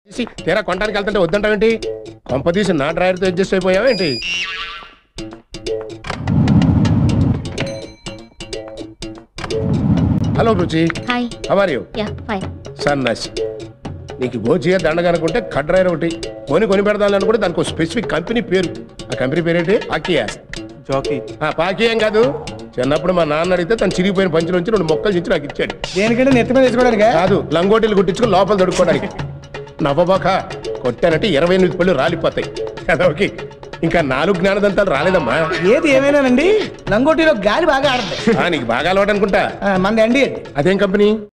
తీసి తీరా కొనడానికి వెళ్తుంటే వద్దంటావేంటి కొంప తీసి నా డ్రైవర్తో అడ్జస్ట్ అయిపోయావేంటి hello Ruchi hi how are you yeah fine సన్నాసి నీకు గోచియా దండగనుకుంటే కడ్రైర్ ఒకటి కొని కొని పెడదాం అనుకుంటే దానికి ఒక స్పెసిఫిక్ కంపెనీ పేరు ఆ కంపెనీ పేరు ఏంటి అకియా జాకీ ఆ పాకి ఏం కాదు చిన్నప్పుడు మా నాన్న అడిగితే తను చిరిగిపోయిన పంచులోంచి రెండు మొక్కలు చించి నాకు ఇచ్చాడు దేనికంటే నెత్తి మీద తెచ్చుకోవడానికి కాదు లంగోటీలు కుట్టించుకుని లోపల దొడుకోవడానికి నవ్వబాక కొట్టానంటే ఇరవై ఎనిమిది పళ్ళు రాలిపోతాయి కదా ఓకే ఇంకా నాలుగు జ్ఞానదంతాలు రాలేదమ్మా ఏది ఏమైనానండి లంగోటీలో గాలి బాగా ఆడుతుంది ఆ, నీకు బాగా అలవాటు అనుకుంటా ఆ, మనది అండి అదేం కంపెనీ